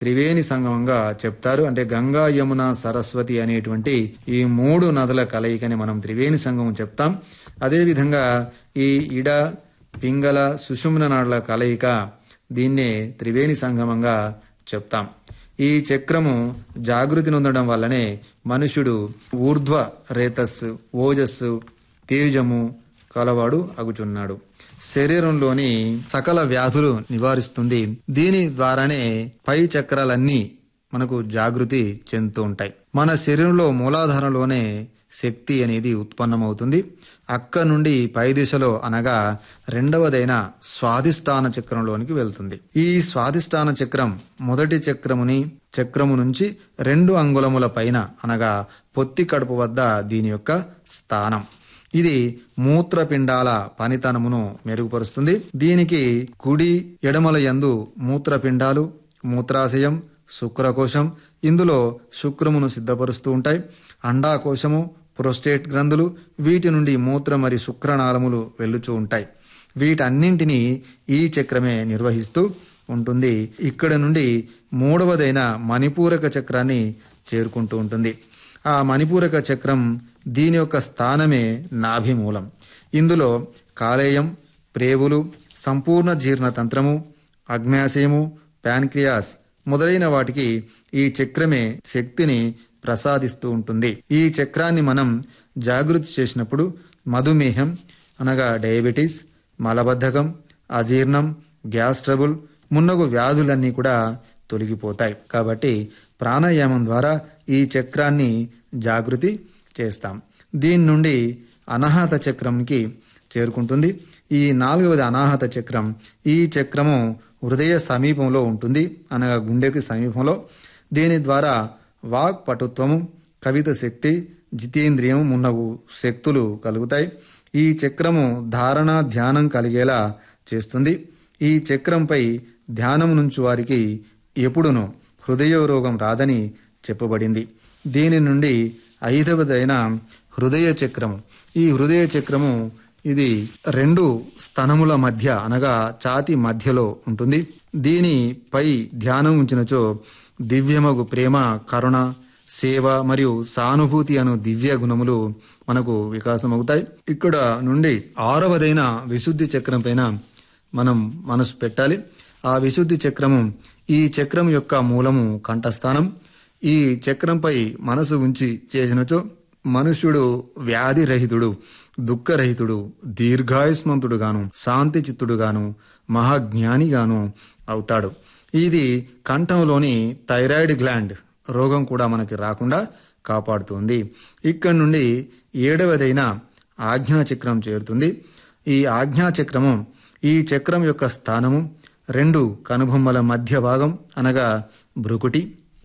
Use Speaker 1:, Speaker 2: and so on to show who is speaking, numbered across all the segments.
Speaker 1: త్రివేణి సంగమంగా చెప్తారు అంటే గంగా యమున సరస్వతి అనేటువంటి ఈ మూడు నదుల కలయికని మనం త్రివేణి సంగమం చెప్తాం అదేవిధంగా ఈ ఇడ పింగళ సుషుమ్న నాడుల కలయిక దీన్నే త్రివేణి సంగమంగా చెప్తాం ఈ చక్రము జాగృతి నొందడం వల్లనే మనుష్యుడు ఊర్ధ్వ రేతస్సు ఓజస్సు తేజము కలవాడు అగుచున్నాడు శరీరంలోని సకల వ్యాధులు నివారిస్తుంది దీని ద్వారానే పై చక్రాలన్నీ మనకు జాగృతి చెందుతూ ఉంటాయి మన శరీరంలో మూలాధారంలోనే శక్తి అనేది ఉత్పన్నమవుతుంది అక్క నుండి పై దిశలో అనగా రెండవదైన స్వాధిష్టాన చక్రంలోనికి వెళ్తుంది ఈ స్వాధిష్టాన చక్రం మొదటి చక్రముని చక్రము నుంచి రెండు అంగుళముల పైన అనగా పొత్తి కడుపు వద్ద దీని యొక్క స్థానం ఇది మూత్రపిండాల పనితనమును మెరుగుపరుస్తుంది దీనికి కుడి ఎడమల యందు మూత్రపిండాలు మూత్రాశయం శుక్రకోశం ఇందులో శుక్రమును సిద్ధపరుస్తూ ఉంటాయి అండాకోశము ప్రోస్టేట్ గ్రంథులు వీటి నుండి మూత్ర మరియు శుక్రనాళములు వెళ్ళుచూ ఉంటాయి వీటన్నింటినీ ఈ చక్రమే నిర్వహిస్తూ ఉంటుంది ఇక్కడ నుండి మూడవదైన మణిపూరక చక్రాన్ని చేరుకుంటూ ఉంటుంది ఆ మణిపూరక చక్రం దీని యొక్క స్థానమే నాభిమూలం ఇందులో కాలేయం ప్రేవులు సంపూర్ణ జీర్ణతంత్రము అగ్నాశయము ప్యాన్క్రియాస్ మొదలైన వాటికి ఈ చక్రమే శక్తిని ప్రసాదిస్తూ ఉంటుంది ఈ చక్రాన్ని మనం జాగృతి చేసినప్పుడు మధుమేహం అనగా డయాబెటీస్ మలబద్ధకం అజీర్ణం గ్యాస్ ట్రబుల్ మున్నగు వ్యాధులన్నీ కూడా తొలగిపోతాయి కాబట్టి ప్రాణాయామం ద్వారా ఈ చక్రాన్ని జాగృతి చేస్తాం దీని నుండి అనాహత చక్రంకి చేరుకుంటుంది ఈ నాలుగవది అనాహత చక్రం ఈ చక్రము హృదయ సమీపంలో ఉంటుంది అనగా గుండెకి సమీపంలో దీని ద్వారా వాక్ పటుత్వము కవిత శక్తి జితేంద్రియం మున్నగు శక్తులు కలుగుతాయి ఈ చక్రము ధారణ ధ్యానం కలిగేలా చేస్తుంది ఈ చక్రంపై ధ్యానం నుంచి వారికి ఎప్పుడునూ హృదయ రోగం రాదని చెప్పబడింది దీని నుండి ఐదవదైన హృదయ చక్రము ఈ హృదయ చక్రము ఇది రెండు స్తనముల మధ్య అనగా ఛాతి మధ్యలో ఉంటుంది దీనిపై ధ్యానం ఉంచినచో దివ్యమగు ప్రేమ కరుణ సేవ మరియు సానుభూతి అను దివ్య గుణములు మనకు వికాసమవుతాయి ఇక్కడ నుండి ఆరవదైన విశుద్ధి చక్రం పైన మనం మనసు పెట్టాలి ఆ విశుద్ధి చక్రము ఈ చక్రం యొక్క మూలము కంఠస్థానం ఈ చక్రంపై మనసు ఉంచి చేసినచో మనుష్యుడు వ్యాధి రహితుడు దుఃఖరహితుడు దీర్ఘాయుష్మంతుడుగాను శాంతి చిత్తుడుగాను మహాజ్ఞానిగాను అవుతాడు ఇది కంఠంలోని థైరాయిడ్ గ్లాండ్ రోగం కూడా మనకి రాకుండా కాపాడుతుంది ఇక్కడి నుండి ఏడవదైన ఆజ్ఞాచక్రం చేరుతుంది ఈ ఆజ్ఞాచక్రము ఈ చక్రం యొక్క స్థానము రెండు కనుబొమ్మల మధ్య భాగం అనగా భ్రుకుటి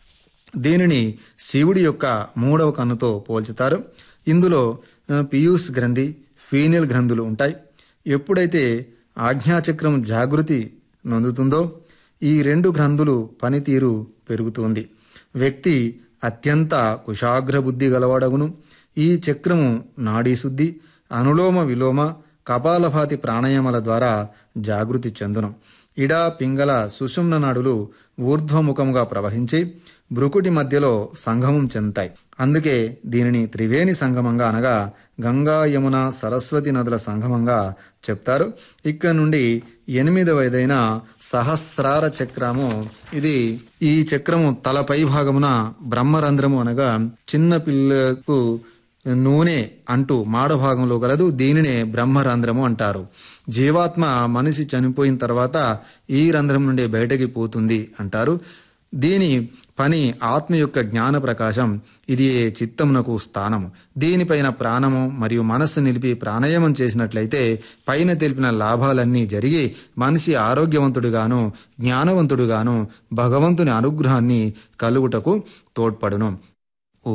Speaker 1: దీనిని శివుడి యొక్క మూడవ కన్నుతో పోల్చుతారు ఇందులో ఆ, పియూస్ గ్రంథి ఫీనియల్ గ్రంథులు ఉంటాయి ఎప్పుడైతే ఆజ్ఞాచక్రం జాగృతి నొందుతుందో ఈ రెండు గ్రంథులు పనితీరు పెరుగుతుంది వ్యక్తి అత్యంత కుశాగ్ర బుద్ధి గలవాడగును ఈ చక్రము నాడీ శుద్ధి అనులోమ విలోమ కపాలభాతి ప్రాణాయామాల ద్వారా జాగృతి చెందును ఇడ పింగళ సుషుమ్న నాడులు ఊర్ధ్వముఖముగా ప్రవహించి భ్రుకుటి మధ్యలో సంగమం చెందుతాయి అందుకే దీనిని త్రివేణి సంగమంగా అనగా గంగా యమున సరస్వతి నదుల సంగమంగా చెప్తారు ఇక్కడ నుండి ఎనిమిదవదైన సహస్రార చక్రము ఇది ఈ చక్రము తలపై భాగమున బ్రహ్మరంధ్రము అనగా చిన్న పిల్లకు నూనె అంటూ మాడ భాగంలో గలదు దీనినే బ్రహ్మరంధ్రము అంటారు జీవాత్మ మనిషి చనిపోయిన తర్వాత ఈ రంధ్రం నుండి బయటకి పోతుంది అంటారు దీని పని ఆత్మ యొక్క జ్ఞాన ప్రకాశం ఇది చిత్తమునకు స్థానము దీనిపైన ప్రాణము మరియు మనస్సు నిలిపి ప్రాణాయామం చేసినట్లయితే పైన తెలిపిన లాభాలన్నీ జరిగి మనిషి ఆరోగ్యవంతుడుగాను జ్ఞానవంతుడుగాను భగవంతుని అనుగ్రహాన్ని కలుగుటకు తోడ్పడును